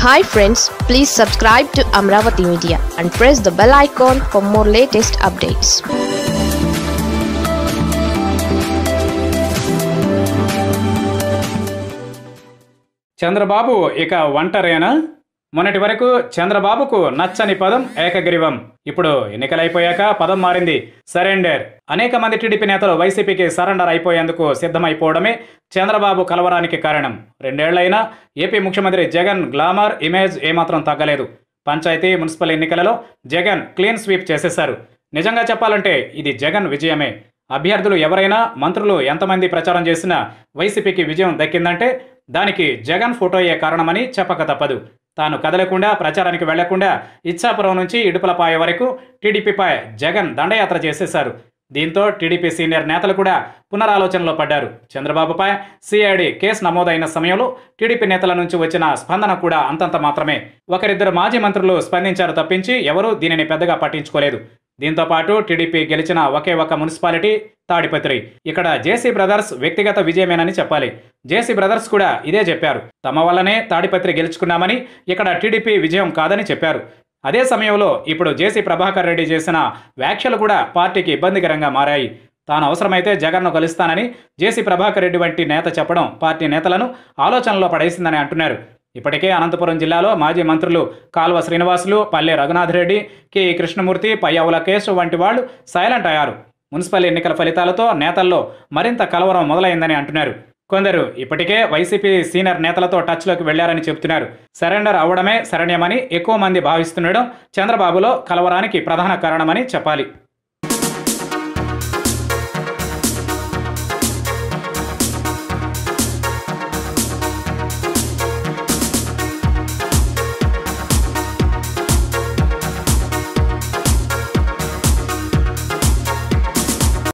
hi friends please subscribe to Amaravati media and press the bell icon for more latest updates Chandrababu ఇక ఒంటరేనా మొన్నటి వరకు చంద్రబాబుకు నచ్చని పదం ఏకగ్రీవం ఇప్పుడు ఎన్నికలైపోయాక పదం మారింది సరెండర్ అనేక మంది టీడీపీ నేతలు వైసీపీకి సరెండర్ అయిపోయేందుకు సిద్ధమైపోవడమే చంద్రబాబు కలవరానికి కారణం రెండేళ్లైనా ఏపీ ముఖ్యమంత్రి జగన్ గ్లామర్ ఇమేజ్ ఏమాత్రం తగ్గలేదు పంచాయతీ మున్సిపల్ ఎన్నికలలో జగన్ క్లీన్ స్వీప్ చేసేశారు నిజంగా చెప్పాలంటే ఇది జగన్ విజయమే అభ్యర్థులు ఎవరైనా మంత్రులు ఎంతమంది ప్రచారం చేసినా వైసీపీకి విజయం దక్కిందంటే దానికి జగన్ ఫోటోయే కారణమని చెప్పక తప్పదు తాను కదలకుండా ప్రచారానికి వెళ్లకుండా ఇచ్చాపురం నుంచి ఇడుపులపాయ వరకు టీడీపీపై జగన్ దండయాత్ర చేసేశారు దీంతో టీడీపీ సీనియర్ నేతలు కూడా పునరాలోచనలో పడ్డారు చంద్రబాబుపై సిఐడి కేసు నమోదైన సమయంలో టీడీపీ నేతల నుంచి వచ్చిన స్పందన కూడా అంతంత మాత్రమే ఒకరిద్దరు మాజీ మంత్రులు స్పందించారు తప్పించి ఎవరూ దీనిని పెద్దగా పట్టించుకోలేదు దీంతో పాటు టీడీపీ గెలిచిన ఒకే ఒక మున్సిపాలిటీ తాడిపత్రి ఇక్కడ జేసీ బ్రదర్స్ వ్యక్తిగత విజయమేనని చెప్పాలి జేసీ బ్రదర్స్ కూడా ఇదే చెప్పారు తమ వల్లనే తాడిపత్రి గెలుచుకున్నామని ఇక్కడ టీడీపీ విజయం కాదని చెప్పారు అదే సమయంలో ఇప్పుడు జేసీ ప్రభాకర్ రెడ్డి చేసిన వ్యాఖ్యలు కూడా పార్టీకి ఇబ్బందికరంగా మారాయి తాను అవసరమైతే జగన్ను కలుస్తానని జేసీ ప్రభాకర్ రెడ్డి వంటి నేత చెప్పడం పార్టీ నేతలను ఆలోచనలో పడేసిందని అంటున్నారు ఇప్పటికే అనంతపురం జిల్లాలో మాజీ మంత్రులు కాల్వ శ్రీనివాసులు పల్లె రఘునాథ్ రెడ్డి కె కృష్ణమూర్తి పయ్యావుల కేసు వంటి వాళ్ళు సైలెంట్ అయ్యారు మున్సిపల్ ఎన్నికల ఫలితాలతో నేతల్లో మరింత కలవరం మొదలైందని అంటున్నారు కొందరు ఇప్పటికే వైసీపీ సీనియర్ నేతలతో టచ్లోకి వెళ్లారని చెబుతున్నారు సరెండర్ అవ్వడమే శరణ్యమని ఎక్కువ మంది భావిస్తుండడం చంద్రబాబులో కలవరానికి ప్రధాన కారణమని చెప్పాలి